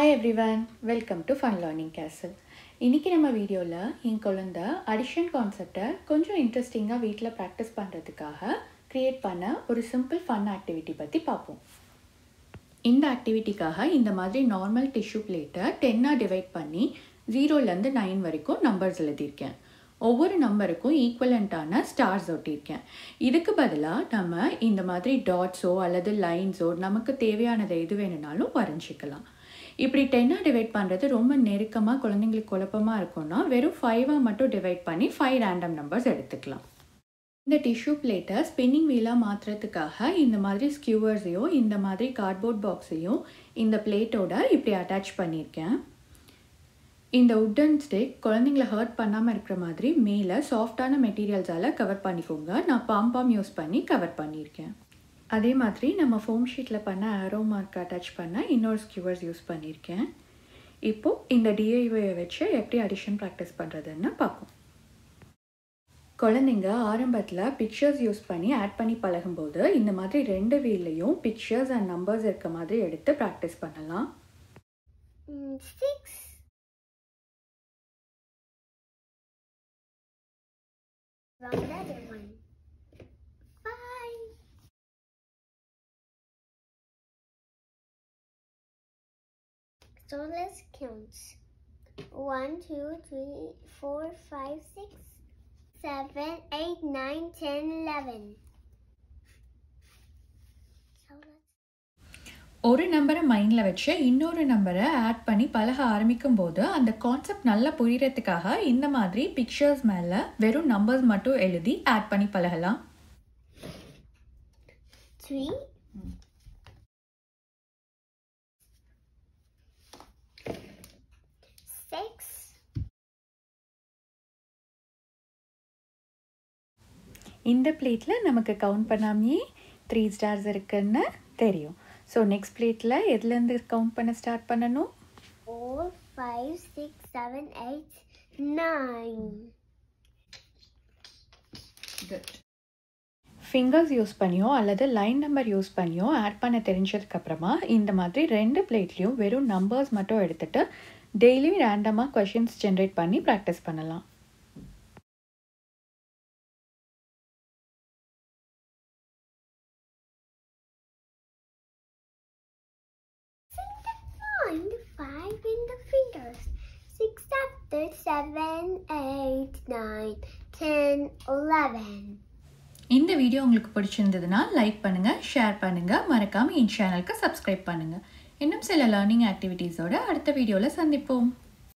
Hi everyone welcome to fun learning castle இன்றைக்கி நம்ம வீடியோவில் என் குழந்த அடிஷன் கான்செப்டை கொஞ்சம் இன்ட்ரெஸ்டிங்காக வீட்டில் ப்ராக்டிஸ் பண்ணுறதுக்காக க்ரியேட் பண்ண ஒரு சிம்பிள் ஃபன் ஆக்டிவிட்டி பற்றி பார்ப்போம் இந்த ஆக்டிவிட்டிக்காக இந்த மாதிரி நார்மல் டிஷ்யூ பிளேட்டை டென்னாக டிவைட் பண்ணி ஜீரோலேருந்து நைன் வரைக்கும் நம்பர்ஸ் எழுதியிருக்கேன் ஒவ்வொரு நம்பருக்கும் ஈக்குவலண்ட்டான ஸ்டார்ஸ் ஒட்டியிருக்கேன் இதுக்கு பதிலாக நம்ம இந்த மாதிரி டாட்ஸோ அல்லது லைன்ஸோ நமக்கு தேவையானதை எது வேணும்னாலும் வரைஞ்சிக்கலாம் இப்படி டென்னாக டிவைட் பண்ணுறது ரொம்ப நெருக்கமாக குழந்தைங்களுக்கு குழப்பமாக இருக்கும்னா வெறும் ஃபைவாக மட்டும் டிவைட் பண்ணி ஃபைவ் ரேண்டம் நம்பர்ஸ் எடுத்துக்கலாம் இந்த டிஷ்யூ பிளேட்டை ஸ்பின்னிங் வீலாக மாற்றுறதுக்காக இந்த மாதிரி ஸ்கியூவர்ஸையும் இந்த மாதிரி கார்ட்போர்ட் பாக்ஸையும் இந்த பிளேட்டோட இப்படி அட்டாச் பண்ணியிருக்கேன் இந்த உட்டன் ஸ்டிக் குழந்தைங்கள ஹர்ட் பண்ணாமல் இருக்கிற மாதிரி மேலே சாஃப்டான மெட்டீரியல்ஸால் கவர் பண்ணிக்கோங்க நான் பாம்பாம் யூஸ் பண்ணி கவர் பண்ணியிருக்கேன் அதே மாதிரி நம்ம ஃபோம் ஷீட்டில் பண்ண ஆரோ மார்க் அட்டாச் பண்ண இன்னொரு ஸ்கியூவர்ஸ் யூஸ் பண்ணியிருக்கேன் இப்போது இந்த டிஐஒயை வச்சு எப்படி அடிஷன் ப்ராக்டிஸ் பண்ணுறதுன்னு பார்ப்போம் குழந்தைங்க ஆரம்பத்தில் பிக்சர்ஸ் யூஸ் பண்ணி ஆட் பண்ணி பழகும்போது இந்த மாதிரி ரெண்டு வீல்லையும் பிக்சர்ஸ் அண்ட் நம்பர்ஸ் இருக்க மாதிரி எடுத்து ப்ராக்டிஸ் பண்ணலாம் Mm, six. Wrong letter one. Five. So let's count. One, two, three, four, five, six, seven, eight, nine, ten, eleven. So let's ஒரு நம்பரை மைண்டில் வச்சு இன்னொரு நம்பரை ஆட் பண்ணி பழக ஆரம்பிக்கும் போது அந்த கான்செப்ட் நல்லா புரியறதுக்காக இந்த மாதிரி பிக்சர்ஸ் மேலே வெறும் நம்பர்ஸ் மட்டும் எழுதி ஆட் பண்ணி பழகலாம் three, six, இந்த பிளேட்டில் நமக்கு கவுண்ட் பண்ணாமையே த்ரீ ஸ்டார்ஸ் இருக்குன்னு தெரியும் ஸோ நெக்ஸ்ட் பிளேட்டில் எதுலேருந்து கவுண்ட் பண்ண ஸ்டார்ட் பண்ணணும் four, five, six, seven, eight, nine. Fingers use பண்ணியோ அல்லது லைன் நம்பர் யூஸ் பண்ணியோ ஆட் பண்ண தெரிஞ்சதுக்கப்புறமா இந்த மாதிரி ரெண்டு பிளேட்லேயும் வெறும் நம்பர்ஸ் மட்டும் எடுத்துட்டு டெய்லியும் ரேண்டமாக கொஷின்ஸ் ஜென்ரேட் பண்ணி ப்ராக்டிஸ் பண்ணலாம் Nine, five in the fingers. Six after seven, eight, nine, ten, eleven. இந்த வீடியோ உங்களுக்கு பிடிச்சிருந்ததுன்னா லைக் பண்ணுங்கள் ஷேர் பண்ணுங்கள் மறக்காமல் என் சேனலுக்கு சப்ஸ்கிரைப் பண்ணுங்கள் இன்னும் சில லேர்னிங் ஆக்டிவிட்டீஸோட அடுத்த வீடியோவில் சந்திப்போம்